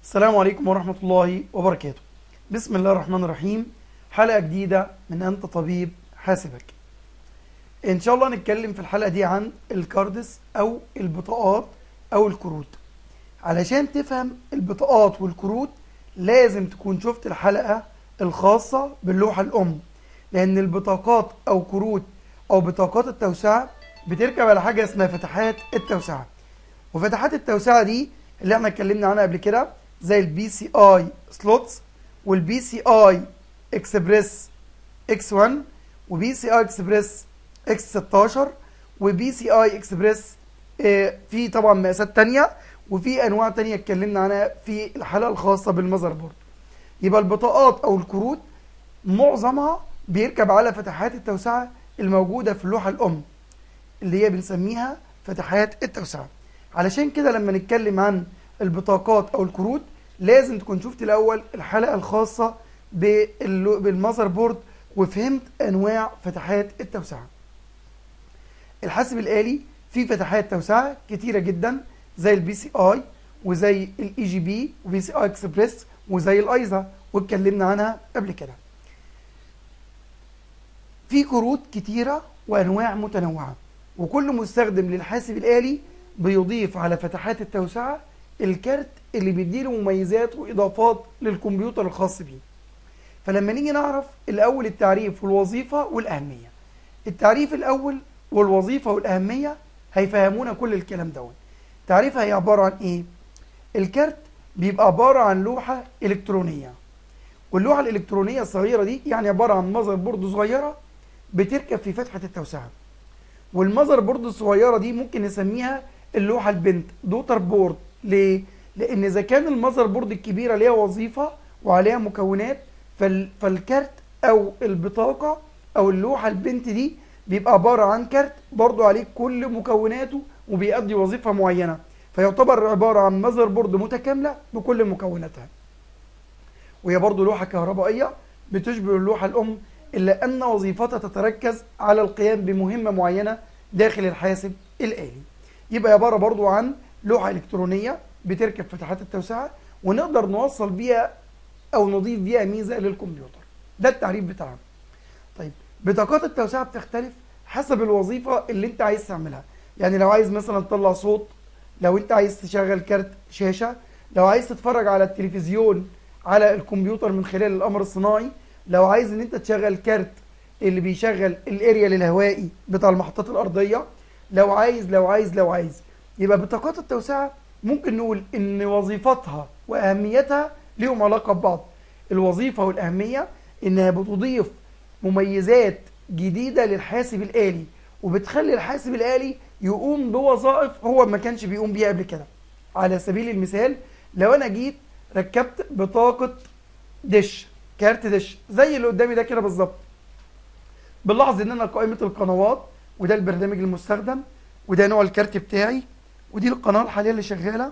السلام عليكم ورحمة الله وبركاته بسم الله الرحمن الرحيم حلقة جديدة من أنت طبيب حاسبك إن شاء الله نتكلم في الحلقة دي عن الكاردس أو البطاقات أو الكروت علشان تفهم البطاقات والكروت لازم تكون شفت الحلقة الخاصة باللوحة الأم لأن البطاقات أو كروت أو بطاقات التوسعة بتركب على حاجة اسمها فتحات التوسعة وفتحات التوسعة دي اللي احنا اتكلمنا عنها قبل كده زي البي سي اي سلوتس والبي سي اي اكسبريس اكس 1 وبي سي اي اكسبريس اكس 16 وبي سي اي اكسبريس اه في طبعا مقاسات تانية وفي انواع تانية اتكلمنا عنها في الحلقة الخاصة بالمذر بورد يبقى البطاقات او الكروت معظمها بيركب على فتحات التوسعة الموجودة في اللوحة الام اللي هي بنسميها فتحات التوسعة علشان كده لما نتكلم عن البطاقات او الكروت لازم تكون شفت الاول الحلقه الخاصه باللو- بالمذر بورد وفهمت انواع فتحات التوسعه الحاسب الالي فيه فتحات توسعه كتيره جدا زي البي سي اي وزي الاي جي بي وبي سي اي اكسبريس وزي الايزا واتكلمنا عنها قبل كده في كروت كتيره وانواع متنوعه وكل مستخدم للحاسب الالي بيضيف على فتحات التوسعه الكارت اللي بيديله مميزات واضافات للكمبيوتر الخاص بيه فلما نيجي نعرف الاول التعريف والوظيفه والاهميه التعريف الاول والوظيفه والاهميه هيفهمونا كل الكلام دوت تعريفها هي عباره عن ايه الكارت بيبقى عباره عن لوحه الكترونيه واللوحه الالكترونيه الصغيره دي يعني عباره عن مذر بورد صغيره بتركب في فتحه التوسعه والمذر بورد الصغيره دي ممكن نسميها اللوحه البنت دوتر بورد ليه لان اذا كان المذر بورد الكبيره ليها وظيفه وعليها مكونات فال... فالكارت او البطاقه او اللوحه البنت دي بيبقى عباره عن كارت برضو عليه كل مكوناته وبيأدي وظيفه معينه فيعتبر عباره عن مذر بورد متكامله بكل مكوناتها وهي برضو لوحه كهربائيه بتشبه اللوحه الام الا ان وظيفتها تتركز على القيام بمهمه معينه داخل الحاسب الالي يبقى عباره برضو عن لوحه الكترونيه بتركب فتحات التوسعه ونقدر نوصل بيها او نضيف بيها ميزه للكمبيوتر ده التعريف بتاعها طيب بطاقات التوسعه بتختلف حسب الوظيفه اللي انت عايز تعملها يعني لو عايز مثلا تطلع صوت لو انت عايز تشغل كارت شاشه لو عايز تتفرج على التلفزيون على الكمبيوتر من خلال القمر الصناعي لو عايز ان انت تشغل كارت اللي بيشغل الاريال الهوائي بتاع المحطات الارضيه لو عايز لو عايز لو عايز يبقى بطاقات التوسعه ممكن نقول ان وظيفتها واهميتها ليهم علاقه ببعض الوظيفه والاهميه انها بتضيف مميزات جديده للحاسب الالي وبتخلي الحاسب الالي يقوم بوظائف هو ما كانش بيقوم بيها قبل كده على سبيل المثال لو انا جيت ركبت بطاقه دش كارت دش زي اللي قدامي ده كده بالظبط بنلاحظ ان انا قائمه القنوات وده البرنامج المستخدم وده نوع الكارت بتاعي ودي القناه الحاليه اللي شغاله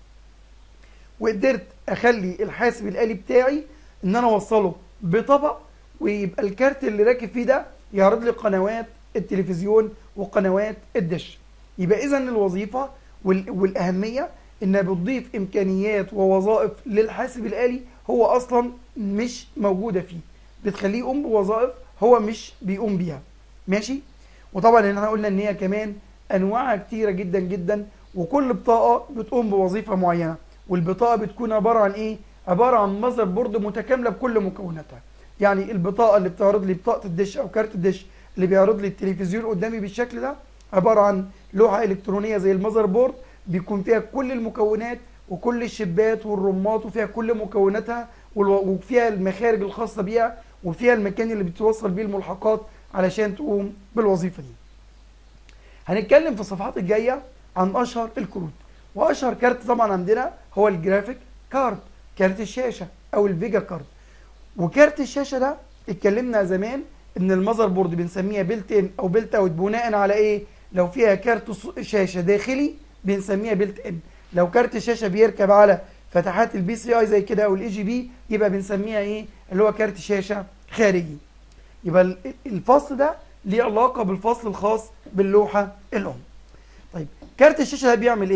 وقدرت اخلي الحاسب الالي بتاعي ان انا اوصله بطبق ويبقى الكارت اللي راكب فيه ده يعرض لي قنوات التلفزيون وقنوات الدش يبقى اذا الوظيفه وال- والاهميه انها بتضيف امكانيات ووظائف للحاسب الالي هو اصلا مش موجوده فيه بتخليه يقوم بوظائف هو مش بيقوم بيها ماشي وطبعا احنا قلنا ان هي كمان انواعها كتيره جدا جدا وكل بطاقه بتقوم بوظيفه معينه والبطاقه بتكون عباره عن ايه عباره عن مذر بورد متكامله بكل مكوناتها يعني البطاقه اللي بتعرض لي بطاقه الدش او كارت الدش اللي بيعرض لي التلفزيون قدامي بالشكل ده عباره عن لوحه الكترونيه زي المذر بورد بيكون فيها كل المكونات وكل الشبات والرمات وفيها كل مكوناتها والو- وفيها المخارج الخاصه بيها وفيها المكان اللي بتوصل بيه الملحقات علشان تقوم بالوظيفه دي هنتكلم في الصفحات الجايه عن اشهر الكروت واشهر كارت طبعا عندنا هو الجرافيك كارد كارت الشاشه او الفيجا كارد وكارت الشاشه ده اتكلمنا زمان ان المذر بورد بنسميها بيلت ان او بيلت اوت بناء على ايه لو فيها كارت ص- شاشه داخلي بنسميها بيلت ان لو كارت الشاشه بيركب على فتحات البي سي اي زي كده او الاي جي بي يبقى بنسميها ايه اللي هو كارت شاشه خارجي يبقى ال- الفصل ده ليه علاقه بالفصل الخاص باللوحه الام طيب كارت الشاشه ده بيعمل ايه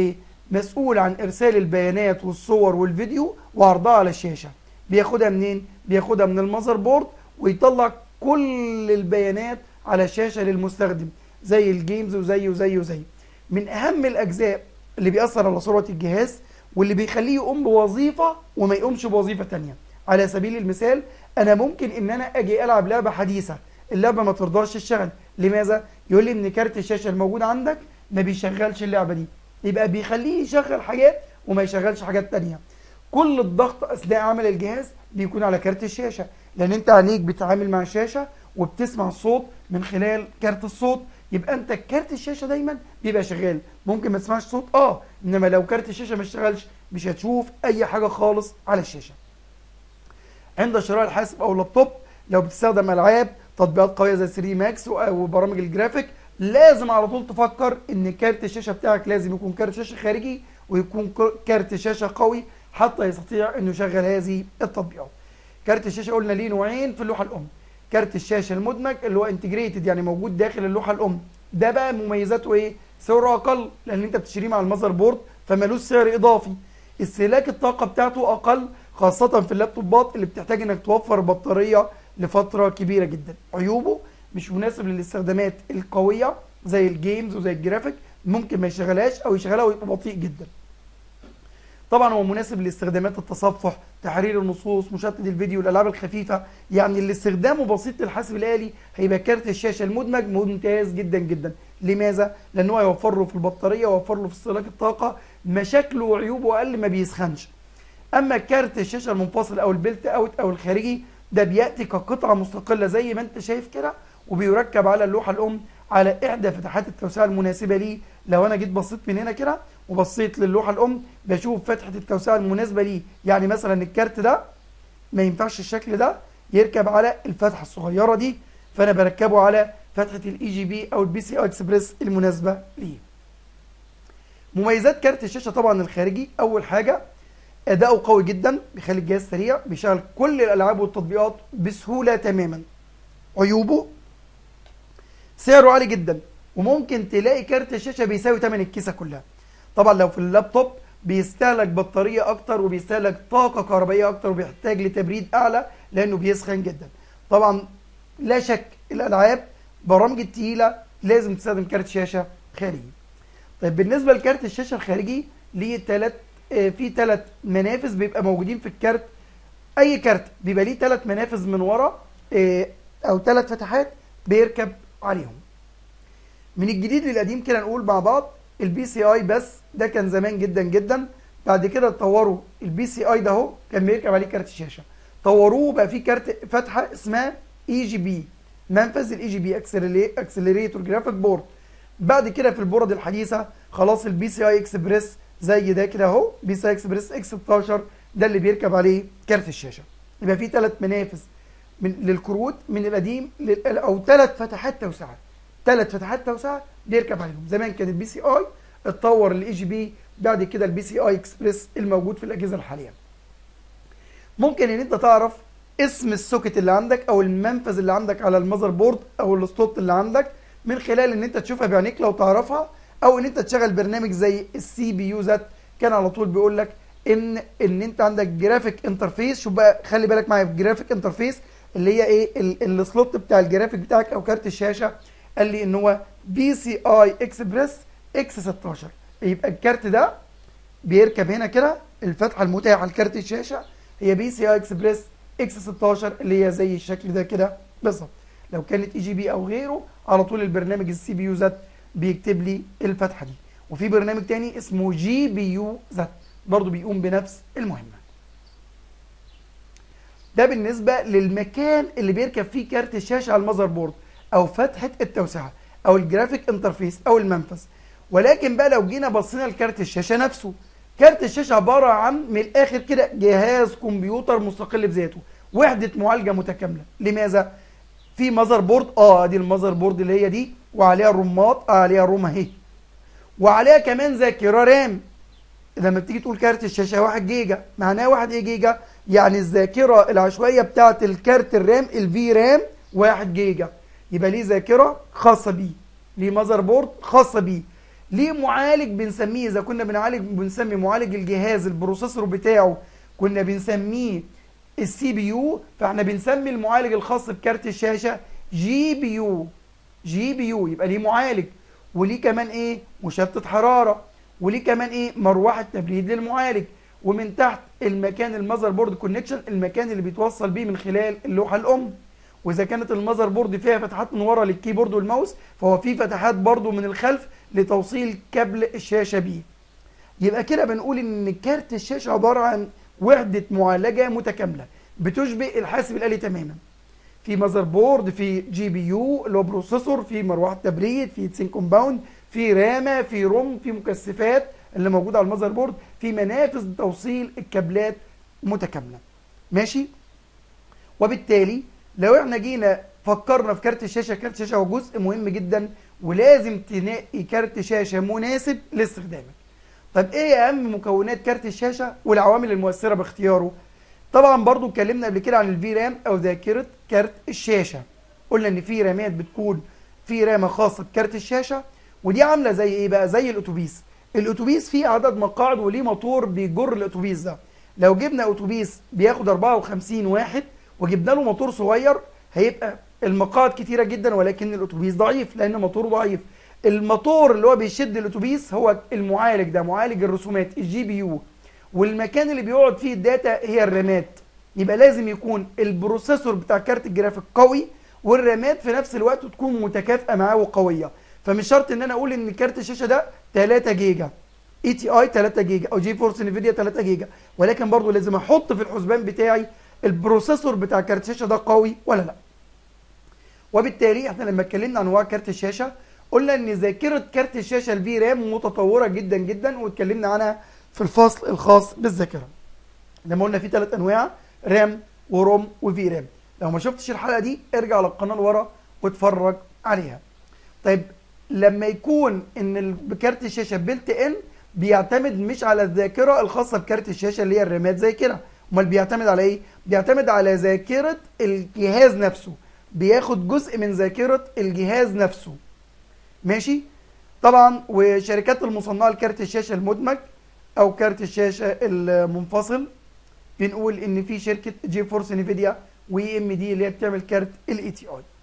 مسؤول عن ارسال البيانات والصور والفيديو وعرضها على الشاشه بياخدها منين بياخدها من المذر بورد ويطلع كل البيانات على الشاشه للمستخدم زي الجيمز وزي وزي وزي من اهم الاجزاء اللي بيأثر على سرعه الجهاز واللي بيخليه يقوم بوظيفه وما يقومش بوظيفه تانية على سبيل المثال انا ممكن ان انا اجي العب لعبه حديثه اللعبه ما ترضاش تشتغل لماذا يقول لي ان كارت الشاشه الموجود عندك ما بيشغلش اللعبه دي يبقى بيخليه يشغل حاجات وما يشغلش حاجات تانية كل الضغط اثناء عمل الجهاز بيكون على كارت الشاشه لان انت عينيك بتتعامل مع الشاشه وبتسمع الصوت من خلال كارت الصوت يبقى انت كارت الشاشه دايما بيبقى شغال ممكن ما تسمعش صوت اه انما لو كارت الشاشه ما اشتغلش مش هتشوف اي حاجه خالص على الشاشه عند شراء الحاسب او اللابتوب لو بتستخدم العاب تطبيقات قويه زي 3 ماكس وبرامج الجرافيك لازم على طول تفكر ان كارت الشاشه بتاعك لازم يكون كارت شاشه خارجي ويكون كارت شاشه قوي حتى يستطيع انه يشغل هذه التطبيقات كارت الشاشه قلنا ليه نوعين في اللوحه الام كارت الشاشه المدمج اللي هو انتجريتد يعني موجود داخل اللوحه الام ده بقى مميزاته ايه سعره اقل لان انت بتشتريه مع المذر بورد فمالوش سعر اضافي استهلاك الطاقه بتاعته اقل خاصه في اللابتوبات اللي بتحتاج انك توفر بطاريه لفتره كبيره جدا عيوبه مش مناسب للاستخدامات القويه زي الجيمز وزي الجرافيك ممكن ما يشغلهاش او يشغلها ويبقى بطيء جدا طبعا هو مناسب لاستخدامات التصفح تحرير النصوص مشتت الفيديو الالعاب الخفيفه يعني اللي استخدامه بسيط للحاسب الالي هيبقى كارت الشاشه المدمج ممتاز جدا جدا لماذا لان هو يوفر له في البطاريه ويوفر له في استهلاك الطاقه مشاكله وعيوبه اقل ما بيسخنش اما كارت الشاشه المنفصل او البيلت اوت او الخارجي ده بياتي كقطعه مستقله زي ما انت شايف كده وبيركب على اللوحه الام على احدى فتحات التوسعه المناسبه ليه لو انا جيت بصيت من هنا كده وبصيت للوحه الام بشوف فتحه التوسعه المناسبه ليه يعني مثلا الكارت ده ما ينفعش الشكل ده يركب على الفتحه الصغيره دي فانا بركبه على فتحه الاي جي بي او البي سي اي اكسبريس المناسبه ليه مميزات كارت الشاشه طبعا الخارجي اول حاجه اداؤه قوي جدا بيخلي الجهاز سريع بيشغل كل الالعاب والتطبيقات بسهوله تماما عيوبه سعره عالي جدا وممكن تلاقي كارت الشاشه بيساوي ثمن الكيسه كلها طبعا لو في اللابتوب بيستهلك بطاريه اكتر وبيستهلك طاقه كهربائيه اكتر وبيحتاج لتبريد اعلى لانه بيسخن جدا طبعا لا شك الالعاب برامج التقيله لازم تستخدم كارت شاشه خارجي طيب بالنسبه لكارت الشاشه الخارجي ليه ثلاث في ثلاث منافذ بيبقى موجودين في الكارت اي كارت بيبقى ليه ثلاث منافذ من ورا او ثلاث فتحات بيركب عليهم من الجديد للقديم كده نقول مع بعض البي سي اي بس ده كان زمان جدا جدا بعد كده اتطوروا البي سي اي ده اهو كان بيركب عليه كارت الشاشه طوروه بقى فيه كارت فتحه اسمها اي جي بي منفذ الاي جي بي اكسلريتور جرافيك بورد بعد كده في البورد الحديثه خلاص البي سي اي اكسبريس زي ده كده اهو بي سي اي اكسبريس اكس 16 ده اللي بيركب عليه كارت الشاشه يبقى فيه ثلاث منافذ من للكروت من القديم لل... او ثلاث فتحات توسعه ثلاث فتحات توسعه بيركب عليهم زمان كان البي سي اي اتطور للاي جي بي بعد كده البي سي اي اكسبريس الموجود في الاجهزه الحاليه ممكن ان انت تعرف اسم السوكت اللي عندك او المنفذ اللي عندك على المذر بورد او السلوت اللي عندك من خلال ان انت تشوفها بعينيك لو تعرفها او ان انت تشغل برنامج زي السي بي يو ذات كان على طول بيقول لك ان ان انت عندك جرافيك انترفيس شوف بقى خلي بالك معايا في جرافيك انترفيس اللي هي ايه السلوت بتاع الجرافيك بتاعك او كارت الشاشه قال لي ان هو بي سي اي اكسبريس اكس 16 يبقى الكارت ده بيركب هنا كده الفتحه المتاحه لكارت الشاشه هي بي سي اي اكسبريس اكس 16 اللي هي زي الشكل ده كده بالظبط لو كانت اي جي بي او غيره على طول البرنامج السي بي يو ذات بيكتب لي الفتحه دي وفي برنامج تاني اسمه جي بي يو ذات برضه بيقوم بنفس المهمه ده بالنسبه للمكان اللي بيركب فيه كارت الشاشه على المذر بورد او فتحه التوسعه او الجرافيك انترفيس او المنفذ ولكن بقى لو جينا بصينا لكارت الشاشه نفسه كارت الشاشه عباره عن من الاخر كده جهاز كمبيوتر مستقل بذاته وحده معالجه متكامله لماذا في مذر بورد اه دي المذر بورد اللي هي دي وعليها الرمات آه عليها روم اهي وعليها كمان ذاكره رام لما بتيجي تقول كارت الشاشه 1 جيجا معناها 1 ايه جيجا يعني الذاكره العشوائيه بتاعه الكارت الرام الفي رام 1 جيجا يبقى ليه ذاكره خاصه بيه ليه مذر بورد خاصه بيه ليه معالج بنسميه اذا كنا بنعالج بنسمي معالج الجهاز البروسيسور بتاعه كنا بنسميه السي بي يو فاحنا بنسمي المعالج الخاص بكارت الشاشه جي بي يو جي بي يو يبقى ليه معالج وليه كمان ايه مشتت حراره وليه كمان ايه مروحه تبريد للمعالج ومن تحت المكان المذر بورد كونكشن المكان اللي بيتوصل بيه من خلال اللوحه الام واذا كانت المذر بورد فيها فتحات من ورا للكيبورد والماوس فهو في فتحات برضو من الخلف لتوصيل كابل الشاشه بيه يبقى كده بنقول ان كارت الشاشه عباره عن وحده معالجه متكامله بتشبه الحاسب الالي تماما في ماذر بورد في جي بي يو اللي هو بروسيسور في مروحه تبريد في تسين كومباوند في رامه في روم في مكثفات اللي موجوده على المذر بورد في منافذ توصيل الكابلات متكامله ماشي وبالتالي لو احنا جينا فكرنا في كارت الشاشه كارت الشاشه هو جزء مهم جدا ولازم تنقي كارت شاشه مناسب لاستخدامك طب ايه اهم مكونات كارت الشاشه والعوامل المؤثره باختياره طبعا برضو اتكلمنا قبل كده عن الفي رام او ذاكره كارت الشاشه قلنا ان في رامات بتكون في رامه خاصه بكارت الشاشه ودي عامله زي ايه بقى زي الاتوبيس الاتوبيس فيه عدد مقاعد وليه موتور بيجر الاتوبيس ده لو جبنا اتوبيس بياخد 54 واحد وجبنا له موتور صغير هيبقى المقاعد كتيره جدا ولكن الاتوبيس ضعيف لان موتوره ضعيف الموتور اللي هو بيشد الاتوبيس هو المعالج ده معالج الرسومات الجي بي يو والمكان اللي بيقعد فيه الداتا هي الرامات يبقى لازم يكون البروسيسور بتاع كارت الجرافيك قوي والرامات في نفس الوقت تكون متكافئه معاه وقويه فمش شرط ان انا اقول ان كارت الشاشه ده 3 جيجا اي تي اي 3 جيجا او جي فورس انفيديا 3 جيجا ولكن برضو لازم احط في الحسبان بتاعي البروسيسور بتاع كارت الشاشه ده قوي ولا لا وبالتالي احنا لما اتكلمنا عن انواع كارت الشاشه قلنا ان ذاكره كارت الشاشه الفي رام متطوره جدا جدا واتكلمنا عنها في الفصل الخاص بالذاكره لما قلنا في ثلاث انواع رام وروم وفي رام لو ما شفتش الحلقه دي ارجع للقناه لورا واتفرج عليها طيب لما يكون ان كارت الشاشه بيلت ان بيعتمد مش على الذاكره الخاصه بكارت الشاشه اللي هي الرامات زي كده امال بيعتمد على ايه بيعتمد على ذاكره الجهاز نفسه بياخد جزء من ذاكره الجهاز نفسه ماشي طبعا وشركات المصنعه لكارت الشاشه المدمج او كارت الشاشه المنفصل بنقول ان في شركه جي فورس انفيديا واي ام دي اللي هي بتعمل كارت الاي تي اي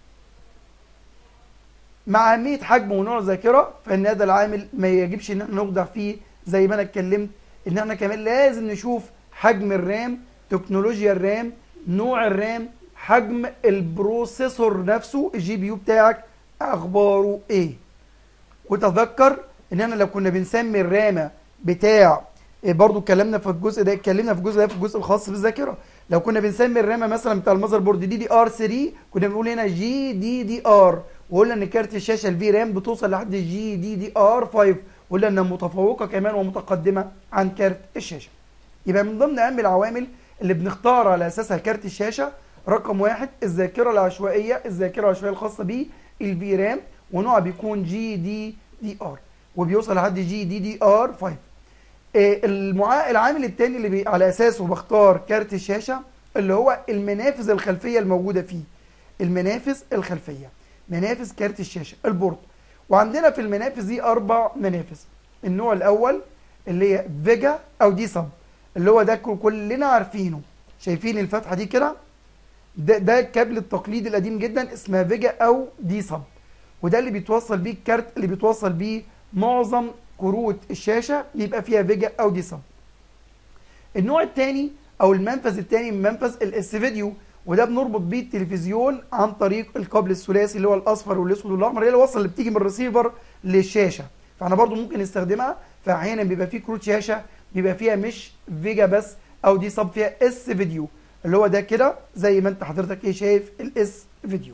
مع اهميه حجم ونوع الذاكره فان هذا العامل ما يجبش ان احنا نخضع فيه زي ما انا اتكلمت ان احنا كمان لازم نشوف حجم الرام تكنولوجيا الرام نوع الرام حجم البروسيسور نفسه الجي بي يو بتاعك اخباره ايه وتذكر ان احنا لو كنا بنسمي الرامه بتاع برضو اتكلمنا في الجزء ده اتكلمنا في الجزء ده في الجزء الخاص بالذاكره لو كنا بنسمي الرامه مثلا بتاع المذر بورد دي دي ار 3 كنا بنقول هنا جي دي دي ار وقلنا ان كارت الشاشه الفي رام بتوصل لحد جي دي دي ار 5 وقلنا انها متفوقه كمان ومتقدمه عن كارت الشاشه يبقى من ضمن اهم العوامل اللي بنختار على اساسها كارت الشاشه رقم واحد الذاكره العشوائيه الذاكره العشوائيه الخاصه بيه الفي رام ونوعها بيكون جي دي دي ار وبيوصل لحد جي دي دي ار 5 المعا... العامل الثاني اللي بي... على اساسه بختار كارت الشاشه اللي هو المنافذ الخلفيه الموجوده فيه المنافذ الخلفيه منافذ كارت الشاشه البورد وعندنا في المنافذ دي اربع منافذ النوع الاول اللي هي فيجا او دي سب اللي هو ده كلنا عارفينه شايفين الفتحه دي كده ده ده الكابل التقليدي القديم جدا اسمها فيجا او دي سب وده اللي بيتوصل بيه الكارت اللي بيتوصل بيه معظم كروت الشاشه بيبقى فيها فيجا او دي سب النوع الثاني او المنفذ الثاني من منفذ الاس فيديو وده بنربط بيه التلفزيون عن طريق الكابل الثلاثي اللي هو الاصفر والاسود والاحمر هي الوصله اللي بتيجي من الريسيفر للشاشه فاحنا برضو ممكن نستخدمها فاحيانا بيبقى فيه كروت شاشه بيبقى فيها مش فيجا بس او دي سب فيها اس فيديو اللي هو ده كده زي ما انت حضرتك ايه شايف الاس فيديو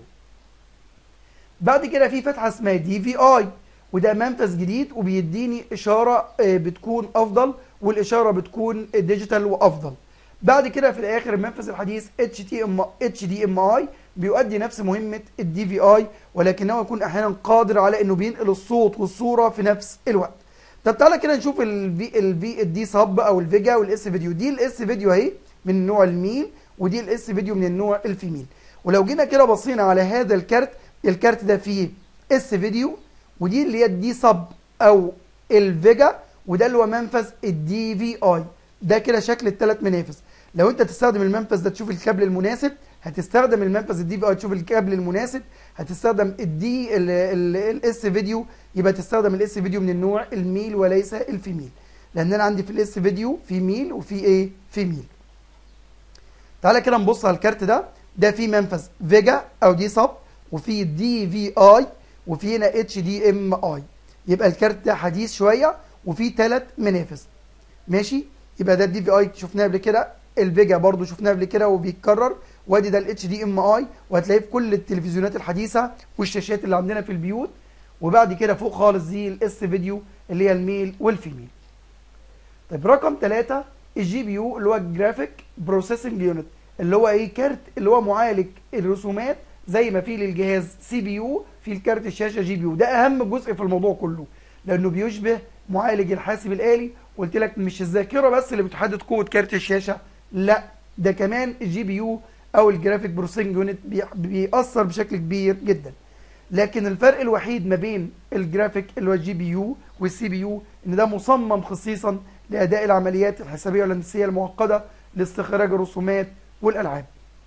بعد كده في فتحه اسمها دي في اي وده منفذ جديد وبيديني اشاره بتكون افضل والاشاره بتكون ديجيتال وافضل بعد كده في الاخر المنفذ الحديث اتش تي ام اتش دي ام اي بيؤدي نفس مهمه الدي في اي ولكنه يكون احيانا قادر على انه بينقل الصوت والصوره في نفس الوقت طب تعالى كده نشوف الفي الفي الدي سب او الفيجا والاس فيديو دي الاس فيديو اهي من النوع الميل ودي الاس فيديو من النوع الفيميل ولو جينا كده بصينا على هذا الكارت الكارت ده فيه اس فيديو ودي اللي هي الدي سب او الفيجا وده اللي هو منفذ الدي في اي ده كده شكل الثلاث منافذ لو انت تستخدم المنفذ ده تشوف الكابل المناسب هتستخدم المنفذ الدي في اي تشوف الكابل المناسب هتستخدم الدي الاس فيديو يبقى تستخدم الاس فيديو من النوع الميل وليس الفيميل لان انا عندي في الاس فيديو في ميل وفي ايه في ميل تعالى كده نبص على الكارت ده ده في منفذ فيجا او دي سب وفي دي في اي وفي هنا اتش دي ام اي يبقى الكارت ده حديث شويه وفي ثلاث منافذ ماشي يبقى ده الدي في اي شفناه قبل كده الفيجا برضو شفناه قبل كده وبيتكرر وادي ده الاتش دي ام اي وهتلاقيه في كل التلفزيونات الحديثه والشاشات اللي عندنا في البيوت وبعد كده فوق خالص دي الاس فيديو اللي هي الميل والفيميل طيب رقم ثلاثة الجي بي يو اللي هو الجرافيك بروسيسنج يونت اللي هو ايه كارت اللي هو معالج الرسومات زي ما في للجهاز سي بي يو في الكارت الشاشه جي بي يو ده اهم جزء في الموضوع كله لانه بيشبه معالج الحاسب الالي قلت لك مش الذاكره بس اللي بتحدد قوه كارت الشاشه لا ده كمان الجي بي يو او الجرافيك بروسيسنج يونت بيأثر بشكل كبير جدا لكن الفرق الوحيد ما بين الجرافيك اللي هو الجي بي يو والسي بي يو ان ده مصمم خصيصا لاداء العمليات الحسابيه والهندسيه المعقده لاستخراج الرسومات والالعاب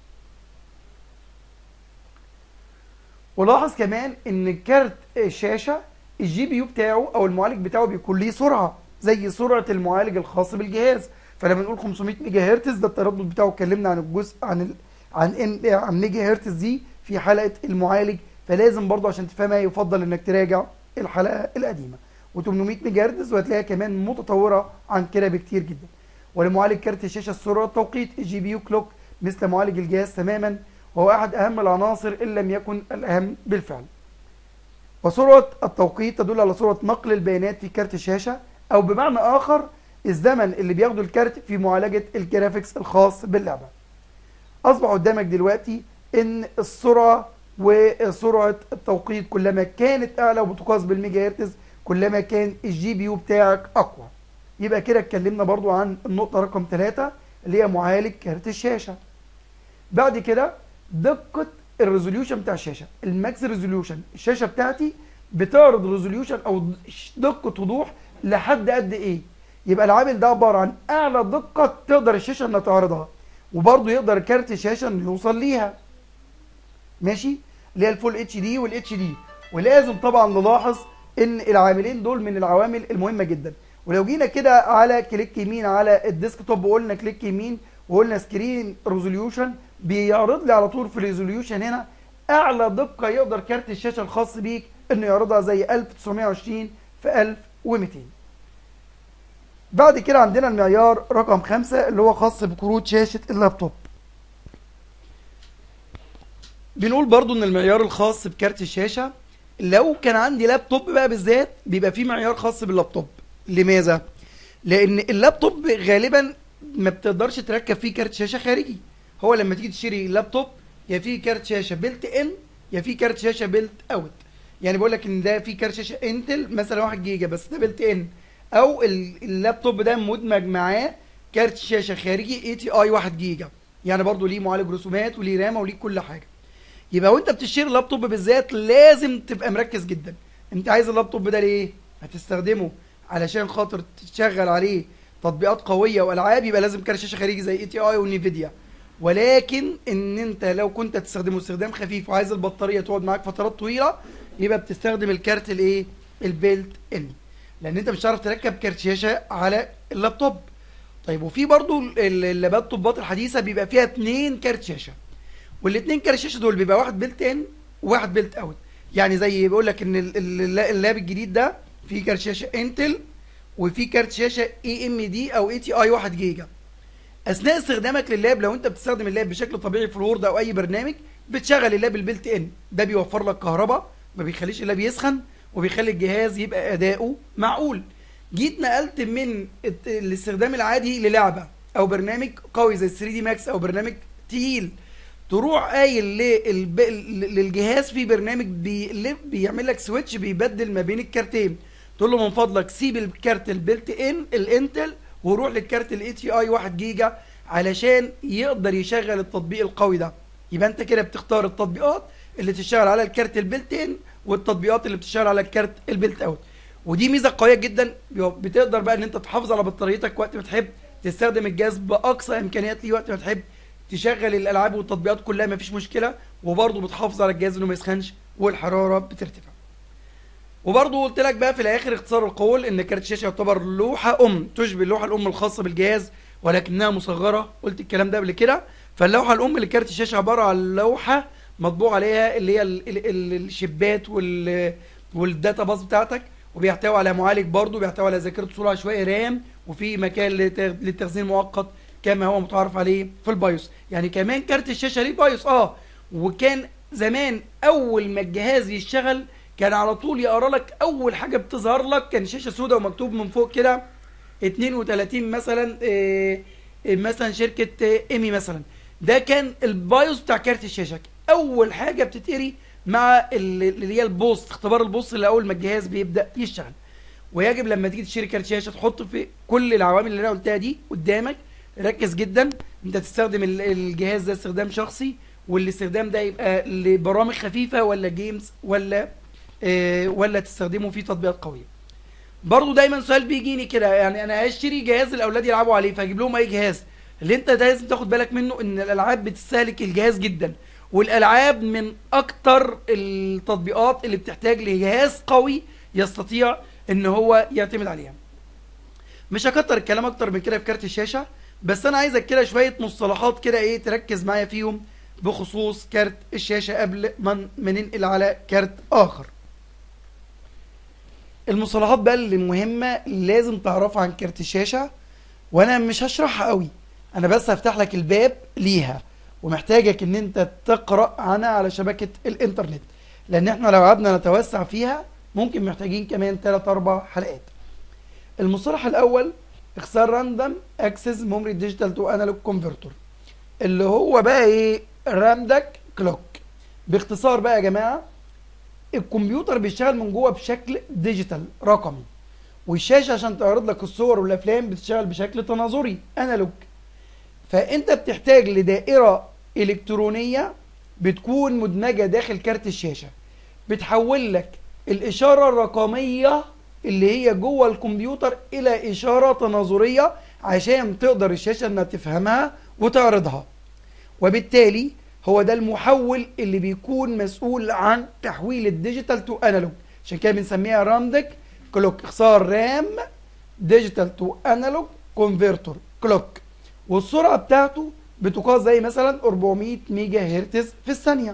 ولاحظ كمان ان كارت الشاشه الجي بي يو بتاعه او المعالج بتاعه بيكون ليه سرعه زي سرعه المعالج الخاص بالجهاز فلما نقول 500 ميجا هرتز ده التردد بتاعه اتكلمنا عن الجزء عن ال... عن ام عن ميجا هرتز دي في حلقه المعالج فلازم برضه عشان تفهمها يفضل انك تراجع الحلقه القديمه و800 ميجا هرتز وهتلاقيها كمان متطوره عن كده بكتير جدا ولمعالج كارت الشاشه السرعه التوقيت الجي بي يو كلوك مثل معالج الجهاز تماما وهو احد اهم العناصر ان لم يكن الاهم بالفعل وسرعه التوقيت تدل على سرعه نقل البيانات في كارت الشاشه او بمعنى اخر الزمن اللي بياخده الكارت في معالجه الجرافيكس الخاص باللعبه اصبح قدامك دلوقتي ان السرعه وسرعه التوقيت كلما كانت اعلى وبتقاس بالميجا هرتز كلما كان الجي بي يو بتاعك اقوى يبقى كده اتكلمنا برضو عن النقطه رقم 3 اللي هي معالج كارت الشاشه بعد كده دقه الريزوليوشن بتاع الشاشه الماكس ريزوليوشن الشاشه بتاعتي بتعرض ريزوليوشن او دقه وضوح لحد قد ايه يبقى العامل ده عباره عن اعلى دقه تقدر الشاشه انها تعرضها وبرضه يقدر كارت الشاشه انه يوصل ليها ماشي اللي هي الفول اتش دي والاتش دي ولازم طبعا نلاحظ ان العاملين دول من العوامل المهمه جدا ولو جينا كده على كليك يمين على الديسك توب وقلنا كليك يمين وقلنا سكرين ريزوليوشن بيعرض لي على طول في الريزوليوشن هنا اعلى دقه يقدر كارت الشاشه الخاص بيك انه يعرضها زي 1920 في 1200 بعد كده عندنا المعيار رقم خمسة اللي هو خاص بكروت شاشة اللابتوب بنقول برضو ان المعيار الخاص بكارت الشاشة لو كان عندي لابتوب بقى بالذات بيبقى فيه معيار خاص باللابتوب لماذا؟ لان اللابتوب غالبا ما بتقدرش تركب فيه كارت شاشة خارجي هو لما تيجي تشتري لابتوب يا فيه كارت شاشة بيلت ان يا فيه كارت شاشة بيلت اوت يعني بقول لك ان ده فيه كارت شاشة انتل مثلا 1 جيجا بس ده بيلت ان او اللابتوب ده مدمج معاه كارت شاشه خارجي اي تي اي 1 جيجا يعني برضو ليه معالج رسومات وليه رامه وليه كل حاجه يبقى وانت بتشتري اللابتوب بالذات لازم تبقى مركز جدا انت عايز اللابتوب ده ليه هتستخدمه علشان خاطر تشغل عليه تطبيقات قويه والعاب يبقى لازم كارت شاشه خارجي زي اي تي اي ونيفيديا ولكن ان انت لو كنت تستخدمه استخدام خفيف وعايز البطاريه تقعد معاك فترات طويله يبقى بتستخدم الكارت الايه البيلت ان لان انت مش هتعرف تركب كارت شاشه على اللابتوب طيب وفي برضو اللابتوبات الحديثه بيبقى فيها اتنين كارت شاشه والاثنين كارت شاشه دول بيبقى واحد بيلت ان وواحد بيلت اوت يعني زي بيقول لك ان اللاب الجديد ده فيه كارت شاشه انتل وفيه كارت شاشه اي ام دي او اي تي اي 1 جيجا اثناء استخدامك لللاب لو انت بتستخدم اللاب بشكل طبيعي في الوورد او اي برنامج بتشغل اللاب البيلت ان ده بيوفر لك كهرباء ما بيخليش اللاب يسخن وبيخلي الجهاز يبقى اداؤه معقول جيت نقلت من الاستخدام العادي للعبه او برنامج قوي زي 3 دي ماكس او برنامج تقيل تروح قايل للب... للجهاز في برنامج بي... بيعمل لك سويتش بيبدل ما بين الكارتين تقول له من فضلك سيب الكارت البلت ان الانتل وروح للكارت الاي تي اي 1 جيجا علشان يقدر يشغل التطبيق القوي ده يبقى انت كده بتختار التطبيقات اللي تشتغل على الكارت البلت ان والتطبيقات اللي بتشتغل على الكارت البيلت اوت ودي ميزه قويه جدا بتقدر بقى ان انت تحافظ على بطاريتك وقت ما تحب تستخدم الجهاز باقصى امكانيات ليه وقت ما تحب تشغل الالعاب والتطبيقات كلها مفيش مشكله وبرضه بتحافظ على الجهاز انه ما يسخنش والحراره بترتفع وبرضه قلت لك بقى في الاخر اختصار القول ان كارت الشاشه يعتبر لوحه ام تشبه اللوحه الام الخاصه بالجهاز ولكنها مصغره قلت الكلام ده قبل كده فاللوحه الام لكارت الشاشه عباره عن لوحه مطبوع عليها اللي هي الشبات وال والداتا باص بتاعتك وبيحتوي على معالج برضه بيحتوي على ذاكره صوره عشوائي رام وفي مكان للتخزين المؤقت كما هو متعارف عليه في البايوس يعني كمان كارت الشاشه ليه بايوس اه وكان زمان اول ما الجهاز يشتغل كان على طول يقرا لك اول حاجه بتظهر لك كان شاشه سوداء ومكتوب من فوق كده 32 مثلا إيه مثلا شركه ايمي مثلا ده كان البايوس بتاع كارت الشاشه اول حاجه بتتقري مع اللي هي البوست اختبار البوست اللي اول ما الجهاز بيبدا يشتغل ويجب لما تيجي تشتري كارت شاشه تحط في كل العوامل اللي انا قلتها دي قدامك ركز جدا انت تستخدم الجهاز ده استخدام شخصي والاستخدام ده يبقى لبرامج خفيفه ولا جيمز ولا آه ولا تستخدمه في تطبيقات قويه برضو دايما سؤال بيجيني كده يعني انا هشتري جهاز الاولاد يلعبوا عليه فاجيب لهم اي جهاز اللي انت لازم تاخد بالك منه ان الالعاب بتستهلك الجهاز جدا والالعاب من اكتر التطبيقات اللي بتحتاج لجهاز قوي يستطيع ان هو يعتمد عليها مش هكتر الكلام اكتر من كده في كارت الشاشه بس انا عايزك كده شويه مصطلحات كده ايه تركز معايا فيهم بخصوص كارت الشاشه قبل ما ننقل على كارت اخر المصطلحات بقى اللي مهمه لازم تعرفها عن كارت الشاشه وانا مش هشرحها قوي انا بس هفتح لك الباب ليها ومحتاجك ان انت تقرا عنها على شبكه الانترنت لان احنا لو قعدنا نتوسع فيها ممكن محتاجين كمان 3 4 حلقات المصطلح الاول اختصار راندم اكسس ميموري ديجيتال تو انالوج كونفرتور اللي هو بقى ايه راندك كلوك باختصار بقى يا جماعه الكمبيوتر بيشتغل من جوه بشكل ديجيتال رقمي والشاشه عشان تعرض لك الصور والافلام بتشتغل بشكل تناظري انالوج فانت بتحتاج لدائره الكترونيه بتكون مدمجه داخل كارت الشاشه بتحول لك الاشاره الرقميه اللي هي جوه الكمبيوتر الى اشاره تناظريه عشان تقدر الشاشه انها تفهمها وتعرضها وبالتالي هو ده المحول اللي بيكون مسؤول عن تحويل الديجيتال تو انالوج عشان كده بنسميها رامدك كلوك اختصار رام ديجيتال تو انالوج كونفرتور كلوك والسرعه بتاعته بتقاس زي مثلا 400 ميجا هرتز في الثانيه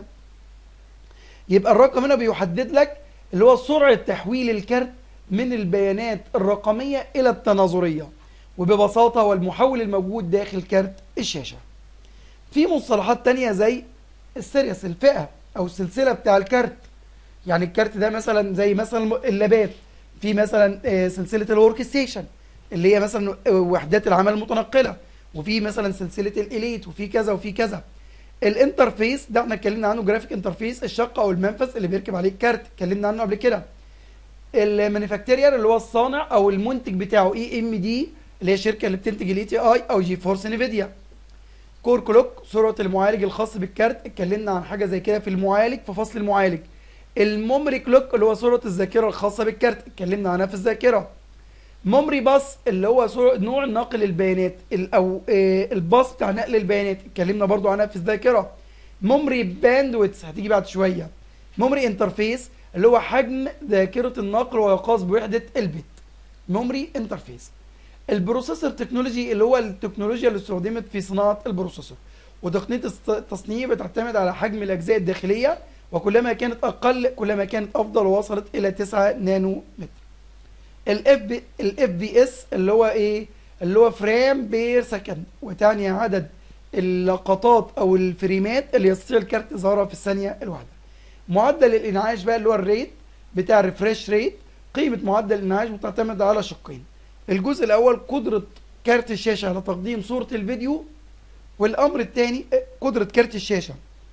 يبقى الرقم هنا بيحدد لك اللي هو سرعه تحويل الكارت من البيانات الرقميه الى التناظريه وببساطه هو المحول الموجود داخل كارت الشاشه في مصطلحات تانية زي السيريس الفئة أو السلسلة بتاع الكارت يعني الكارت ده مثلا زي مثلا اللابات في مثلا سلسلة الورك ستيشن اللي هي مثلا وحدات العمل المتنقلة وفي مثلا سلسلة الإليت وفي كذا وفي كذا الانترفيس ده احنا اتكلمنا عنه جرافيك انترفيس الشقة أو المنفذ اللي بيركب عليه الكارت اتكلمنا عنه قبل كده المانيفاكتيريال اللي هو الصانع أو المنتج بتاعه اي ام دي اللي هي الشركة اللي بتنتج الاي تي اي أو جي فورس نيفيديا كور كلوك سرعه المعالج الخاص بالكارت اتكلمنا عن حاجه زي كده في المعالج في فصل المعالج الميموري كلوك اللي هو سرعه الذاكره الخاصه بالكارت اتكلمنا عنها في الذاكره ميموري باص اللي هو نوع نقل البيانات او الباص بتاع نقل البيانات اتكلمنا برضو عنها في الذاكره ميموري باندويتس هتيجي بعد شويه ميموري انترفيس اللي هو حجم ذاكره النقل ويقاس بوحده البت ميموري انترفيس البروسيسور تكنولوجي اللي هو التكنولوجيا اللي استخدمت في صناعه البروسيسور وتقنيه التصنيع بتعتمد على حجم الاجزاء الداخليه وكلما كانت اقل كلما كانت افضل ووصلت الى 9 نانو متر الاف بي الاف بي اس اللي هو ايه اللي هو فريم بير سكند وتعني عدد اللقطات او الفريمات اللي يستطيع الكارت اظهارها في الثانيه الواحده معدل الانعاش بقى اللي هو الريت بتاع الريفريش ريت قيمه معدل الانعاش بتعتمد على شقين الجزء الاول قدره كارت الشاشه على تقديم صوره الفيديو والامر الثاني قدره كارت الشاشه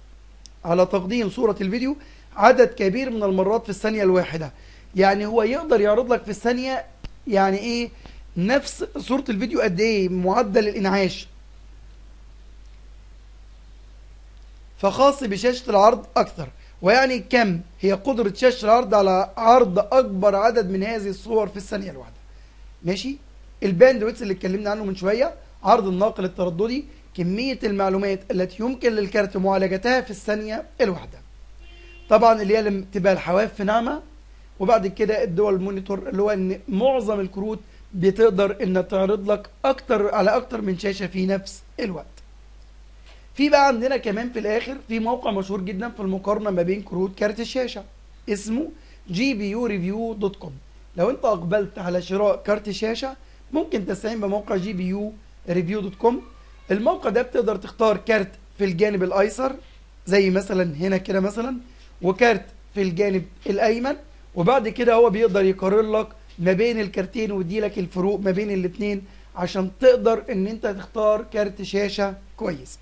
على تقديم صوره الفيديو عدد كبير من المرات في الثانيه الواحده يعني هو يقدر يعرض لك في الثانيه يعني ايه نفس صوره الفيديو قد ايه معدل الانعاش فخاص بشاشه العرض اكثر ويعني كم هي قدرة شاشة العرض على عرض أكبر عدد من هذه الصور في الثانية الواحدة ماشي الباندويتس اللي اتكلمنا عنه من شوية عرض الناقل الترددي كمية المعلومات التي يمكن للكارت معالجتها في الثانية الواحدة طبعا اللي هي تبقى الحواف ناعمة وبعد كده الدول مونيتور اللي هو ان معظم الكروت بتقدر ان تعرض لك اكتر على اكتر من شاشة في نفس الوقت في بقى عندنا كمان في الاخر في موقع مشهور جدا في المقارنة ما بين كروت كارت الشاشة اسمه جي بي يو ريفيو دوت كوم لو انت اقبلت على شراء كارت شاشة ممكن تستعين بموقع جي بي يو ريفيو دوت كوم الموقع ده بتقدر تختار كارت في الجانب الايسر زي مثلا هنا كده مثلا وكارت في الجانب الايمن وبعد كده هو بيقدر يقارن لك ما بين الكارتين ويدي لك الفروق ما بين الاثنين عشان تقدر ان انت تختار كارت شاشة كويس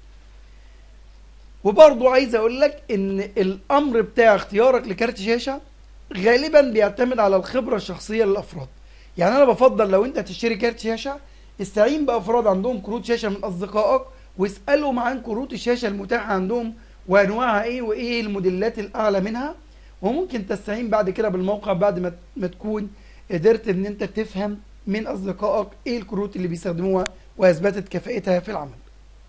وبرضو عايز اقول لك ان الامر بتاع اختيارك لكارت شاشة غالبا بيعتمد على الخبرة الشخصية للافراد يعني انا بفضل لو انت تشتري كارت شاشة استعين بافراد عندهم كروت شاشة من اصدقائك واسألهم عن كروت الشاشة المتاحة عندهم وانواعها ايه وايه الموديلات الاعلى منها وممكن تستعين بعد كده بالموقع بعد ما ما تكون قدرت ان انت تفهم من اصدقائك ايه الكروت اللي بيستخدموها واثبتت كفاءتها في العمل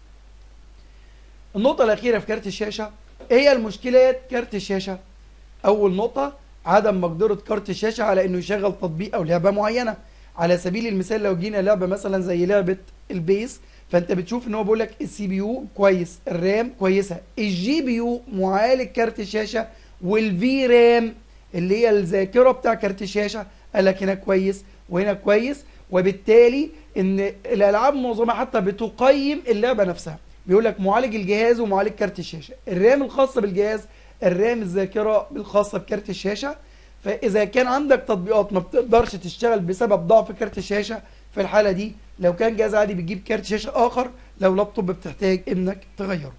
النقطة الأخيرة في كارت الشاشة ايه هي المشكلات كارت الشاشة أول نقطة عدم مقدرة كارت الشاشة على إنه يشغل تطبيق أو لعبة معينة على سبيل المثال لو جينا لعبة مثلا زي لعبة البيس فأنت بتشوف إن هو بيقول لك السي بي يو كويس الرام كويسة الجي بي يو معالج كارت الشاشة والفي رام اللي هي الذاكرة بتاع كارت الشاشة قال لك هنا كويس وهنا كويس وبالتالي ان الالعاب معظمها حتى بتقيم اللعبه نفسها بيقول لك معالج الجهاز ومعالج كارت الشاشه الرام الخاصه بالجهاز الرام الذاكره الخاصه بكارت الشاشه فاذا كان عندك تطبيقات ما بتقدرش تشتغل بسبب ضعف كارت الشاشه في الحاله دي لو كان جهاز عادي بتجيب كارت شاشه اخر لو لابتوب بتحتاج انك تغيره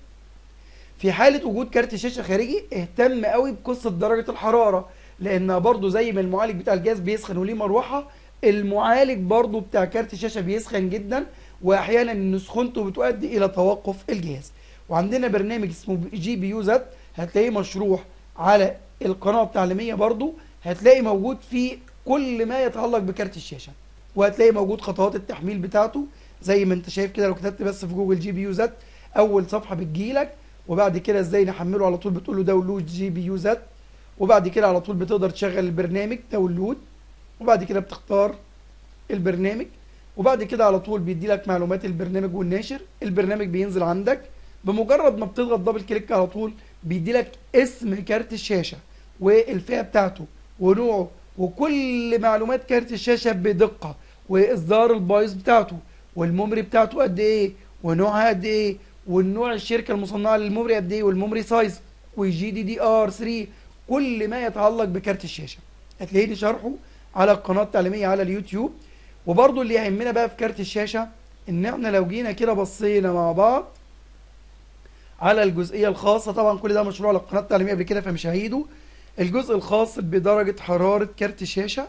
في حاله وجود كارت شاشه خارجي اهتم قوي بقصه درجه الحراره لان برضو زي ما المعالج بتاع الجهاز بيسخن وليه مروحه المعالج برضو بتاع كارت الشاشه بيسخن جدا واحيانا ان سخونته بتؤدي الى توقف الجهاز وعندنا برنامج اسمه جي بي يو زد هتلاقيه مشروح على القناه التعليميه برضو هتلاقي موجود فيه كل ما يتعلق بكارت الشاشه وهتلاقي موجود خطوات التحميل بتاعته زي ما انت شايف كده لو كتبت بس في جوجل جي بي يو زد اول صفحه بتجيلك وبعد كده ازاي نحمله على طول بتقول له داونلود جي بي يو زد وبعد كده على طول بتقدر تشغل البرنامج داونلود وبعد كده بتختار البرنامج وبعد كده على طول بيدي لك معلومات البرنامج والناشر البرنامج بينزل عندك بمجرد ما بتضغط دبل كليك على طول بيدي لك اسم كارت الشاشه والفئه بتاعته ونوعه وكل معلومات كارت الشاشه بدقه واصدار البايظ بتاعته والميموري بتاعته قد ايه ونوعها قد ايه والنوع الشركه المصنعه للميموري قد ايه والميموري سايز والجي دي دي ار 3 كل ما يتعلق بكارت الشاشه هتلاقيني شرحه على القناه التعليميه على اليوتيوب وبرضو اللي يهمنا بقى في كارت الشاشه ان احنا لو جينا كده بصينا مع بعض على الجزئيه الخاصه طبعا كل ده مشروع على القناه التعليميه قبل كده فمش هعيده الجزء الخاص بدرجه حراره كارت الشاشه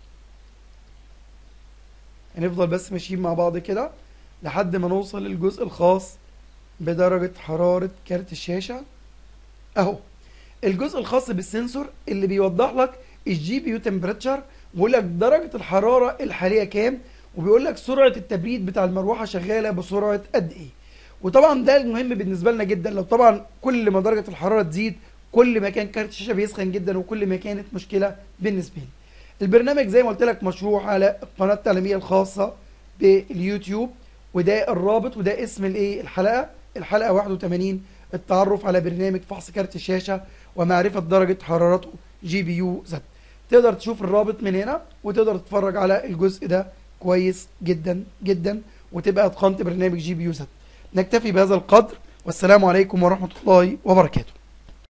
هنفضل بس ماشيين مع بعض كده لحد ما نوصل للجزء الخاص بدرجه حراره كارت الشاشه اهو الجزء الخاص بالسنسور اللي بيوضح لك الجي بي يو تمبريتشر بيقول لك درجه الحراره الحاليه كام وبيقول لك سرعه التبريد بتاع المروحه شغاله بسرعه قد ايه وطبعا ده المهم بالنسبه لنا جدا لو طبعا كل ما درجه الحراره تزيد كل ما كان كارت الشاشه بيسخن جدا وكل ما كانت مشكله بالنسبه لي البرنامج زي ما قلت لك مشروع على القناه التعليميه الخاصه باليوتيوب وده الرابط وده اسم الايه الحلقه الحلقه 81 التعرف على برنامج فحص كارت الشاشه ومعرفه درجه حرارته جي بي يو زد تقدر تشوف الرابط من هنا وتقدر تتفرج على الجزء ده كويس جدا جدا وتبقى اتقنت برنامج جي بي يو زد نكتفي بهذا القدر والسلام عليكم ورحمه الله وبركاته